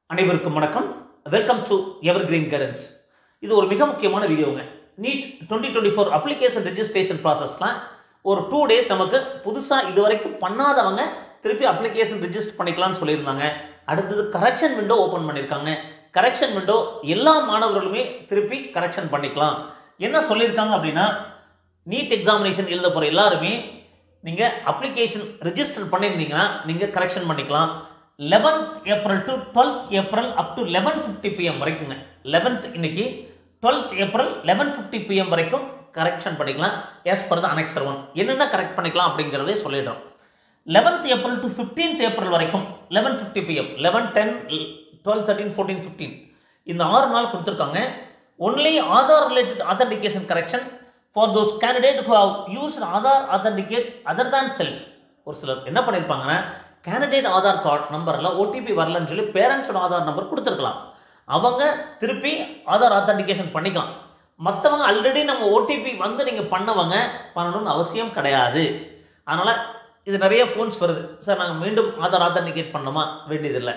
அனைவருக்கும் வணக்கம் welcome to evergreen guidance இது ஒரு மிக முக்கியமான வீடியோங்க NEET twenty twenty four application registration ப்ராசஸ்லாம் ஒரு டூ டேஸ் நமக்கு புதுசாக இது வரைக்கும் பண்ணாதவங்க திருப்பி அப்ளிகேஷன் ரெஜிஸ்டர் பண்ணிக்கலாம்னு சொல்லியிருந்தாங்க அடுத்தது கரெக்ஷன் விண்டோ ஓப்பன் பண்ணியிருக்காங்க கரெக்ஷன் விண்டோ எல்லா மாணவர்களுமே திருப்பி கரெக்ஷன் பண்ணிக்கலாம் என்ன சொல்லியிருக்காங்க அப்படின்னா நீட் எக்ஸாமினேஷன் எழுத போகிற எல்லாருமே நீங்கள் அப்ளிகேஷன் ரெஜிஸ்டர் பண்ணியிருந்தீங்கன்னா நீங்கள் கரெக்ஷன் பண்ணிக்கலாம் eleventh April to twelfth April up to eleven fifty PM வரைக்குங்க லெவன்த் இன்னைக்கு twelfth April eleven fifty PM வரைக்கும் கரெக்ஷன் பண்ணிக்கலாம் as per the annexure one என்னென்ன கரெக்ட் பண்ணிக்கலாம் அப்படிங்கிறதே சொல்லிடுறோம் eleventh April to fifteenth April வரைக்கும் eleven fifty PM eleven ten twelve thirteen fourteen fifteen இந்த ஆறு நாள் கொடுத்துருக்காங்க only Aadhaar related authentication correction for those candidate who have use Aadhaar authenticate other than self ஒரு சிலர் என்ன பண்ணியிருப்பாங்கன்னா கேண்டிடேட் ஆதார் கார்டு நம்பரில் ஓடிபி வரலன்னு சொல்லி பேரண்ட்ஸோட ஆதார் நம்பர் கொடுத்துருக்கலாம் அவங்க திருப்பி ஆதார் ஆத்தன்டிகேஷன் பண்ணிக்கலாம் மற்றவங்க ஆல்ரெடி நம்ம ஓடிபி வந்து நீங்கள் பண்ணவங்க பண்ணணும்னு அவசியம் கிடையாது அதனால் இது நிறைய ஃபோன்ஸ் வருது சார் நாங்கள் மீண்டும் ஆதார் ஆத்தன்டிகேட் பண்ணணுமா வேண்டியதில்லை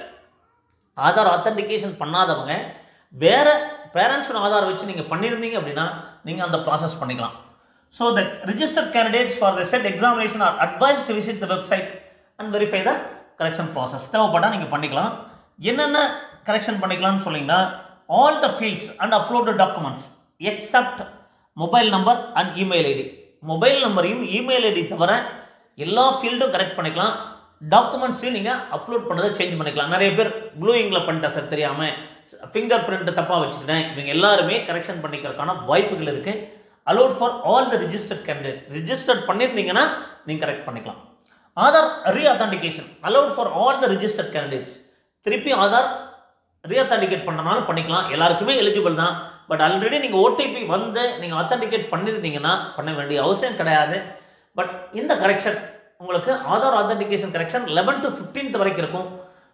ஆதார் ஆத்தன்டிகேஷன் பண்ணாதவங்க வேற பேரண்ட்ஸோட ஆதார் வச்சு நீங்கள் பண்ணியிருந்தீங்க அப்படின்னா நீங்கள் அந்த ப்ராசஸ் பண்ணிக்கலாம் so the registered candidates for the set examination are advised to visit the website and verify the correction process தேவைப்பட்டால் நீங்கள் பண்ணிக்கலாம் என்னென்ன கரெக்ஷன் பண்ணிக்கலாம்னு சொன்னீங்கன்னா all the fields and upload documents except mobile number and email ID mobile நம்பரையும் email ID தவிர எல்லா ஃபீல்டும் கரெக்ட் பண்ணிக்கலாம் டாக்குமெண்ட்ஸையும் நீங்கள் அப்லோட் பண்ணதை சேஞ்ச் பண்ணிக்கலாம் நிறைய பேர் ப்ளூ இங்கில் பண்ணிட்டேன் சார் தெரியாமல் ஃபிங்கர் பிரிண்ட் தப்பாக வச்சுக்கிட்டேன் இவங்க எல்லாருமே கரெக்ஷன் பண்ணிக்கிறதுக்கான வாய்ப்புகள் இருக்குது allowed for all the registered candidate registered பண்ணியிருந்தீங்கன்னா நீங்கள் கரெக்ட் பண்ணிக்கலாம் Aadhaar reauthentication allowed for all the registered candidates திருப்பி ஆதார் ரீஅத்தான்டிகேட் பண்ணனாலும் பண்ணிக்கலாம் எல்லாருக்குமே எலிஜிபிள் தான் பட் ஆல்ரெடி நீங்கள் ஓடிபி வந்து நீங்கள் அத்தான்டிகேட் பண்ணியிருந்தீங்கன்னா பண்ண வேண்டிய அவசியம் கிடையாது பட் இந்த கரெக்ஷன் உங்களுக்கு Aadhaar authentication correction eleven to fifteenth வரைக்கும் இருக்கும்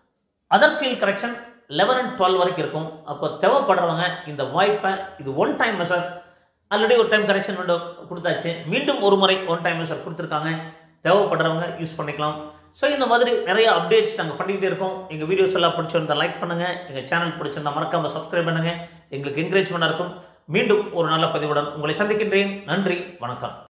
other field correction eleven and twelve வரைக்கும் இருக்கும் அப்போ தேவைப்படுறவங்க இந்த வாய்ப்பை இது ஒன் டைம் மெஷர் ஆல்ரெடி ஒரு டைம் கரெக்ஷன் விண்டோ கொடுத்தாச்சு மீண்டும் ஒரு முறை ஒன் டைம் மெஷர் கொடுத்துருக்காங்க தேவைப்படுறவங்க யூஸ் பண்ணிக்கலாம் ஸோ இந்த மாதிரி நிறைய அப்டேட்ஸ் நாங்கள் பண்ணிக்கிட்டே இருக்கோம் எங்கள் வீடியோஸ் எல்லாம் பிடிச்சிருந்தா லைக் பண்ணுங்கள் எங்கள் சேனல் பிடிச்சிருந்தா மறக்காமல் சப்ஸ்கிரைப் பண்ணுங்கள் எங்களுக்கு என்கரேஜ்மெண்ட்டாக இருக்கும் மீண்டும் ஒரு நல்ல பதிவுடன் உங்களை சந்திக்கின்றேன் நன்றி வணக்கம்